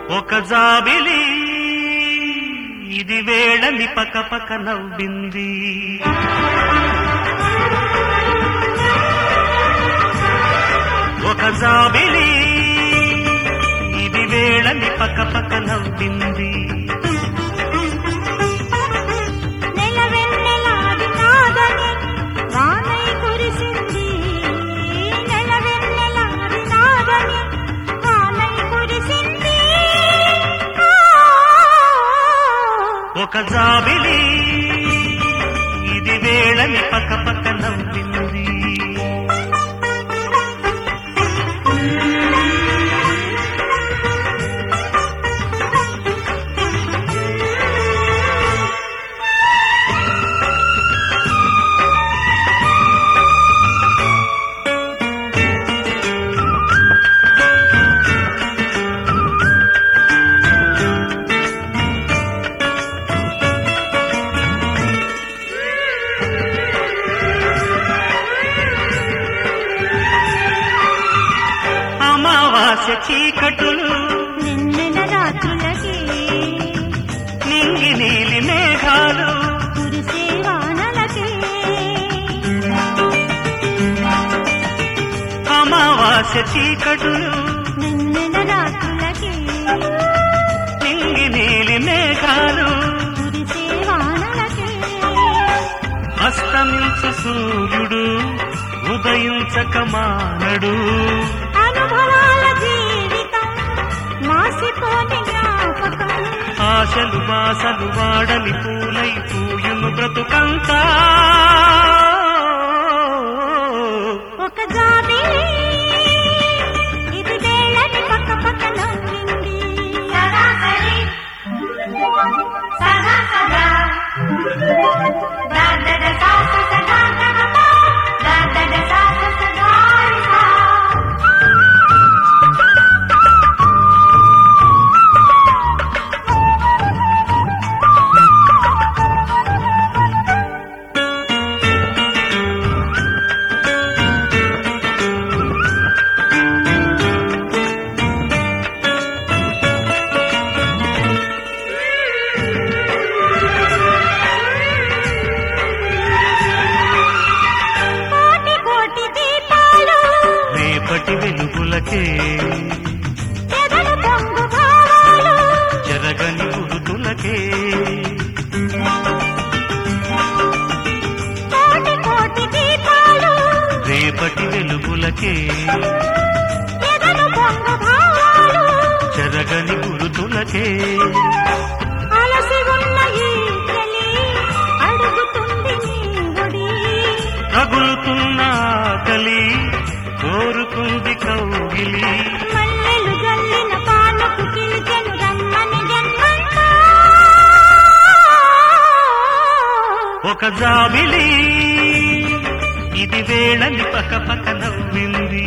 ఒక జాబిలి ఇది వేళని పక పక నవ్వింది ఒక జాబిలి ఇది వేళని పక పక నవ్వింది నెలవెన్నెలాది నాదని వానై కురిసింది నెలవెన్నెలాది నాదని వానై కురిసింది ఒక జాబిలి ఇది వేళని పక పక నవ్వింది అమావాస్య చీకటులు నిన్నెల రాత్రులకి నింగి నీలి మేఘాలు కురిసే వానలకి అమావాస్య చీకటులు నిన్నెల రాత్రులకి నింగి నీలి మేఘాలు కురిసే వానలకి అస్తమించు సూర్యుడు ఉదయించక మానడు అనుభవాల జీవితం మాసిపోని జ్ఞాపకం ఆశలు బాసలు వాడని పూలై పూయును బ్రతుకంతా ఒక జాబిలి ఇది వేళని పక్క పక్క నవ్వింది సరాసరి సదా సదా దాదడ సాస సదా సదా దాదడ సాస సదా సదా కోటి కోటి దీపాలు రేపటి వెలుగులకే ఎదలు పొంగు భావాలు జరగని గురుతులకే కోటి కోటి దీపాలు రేపటి వెలుగులకే ఎదలు పొంగు భావాలు జరగని గురుతులకే అలసి ఉన్న ఈ చలి అడుగుతుంది నీ ఒడి రగులుతున్న ఆకలి కోరుకుంది కౌగిలి మల్లెలు జల్లిన పాలకు పిలిచెను రమ్మని జన్మంతా ఒక జాబిలి ఇది వేళని పక పక నవ్వింది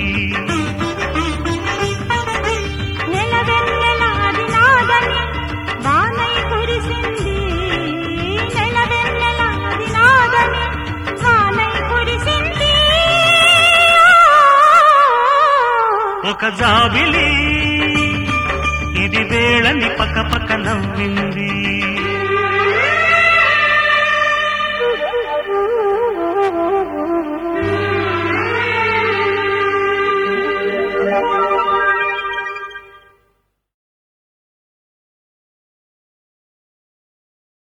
నెలవెన్నెలాది నాదని వానై కురిసింది నెలవెన్నెలాది నాదని వానై కురిసింది ఒక జాబిలి ఇది వేళని పక పక నవ్వింది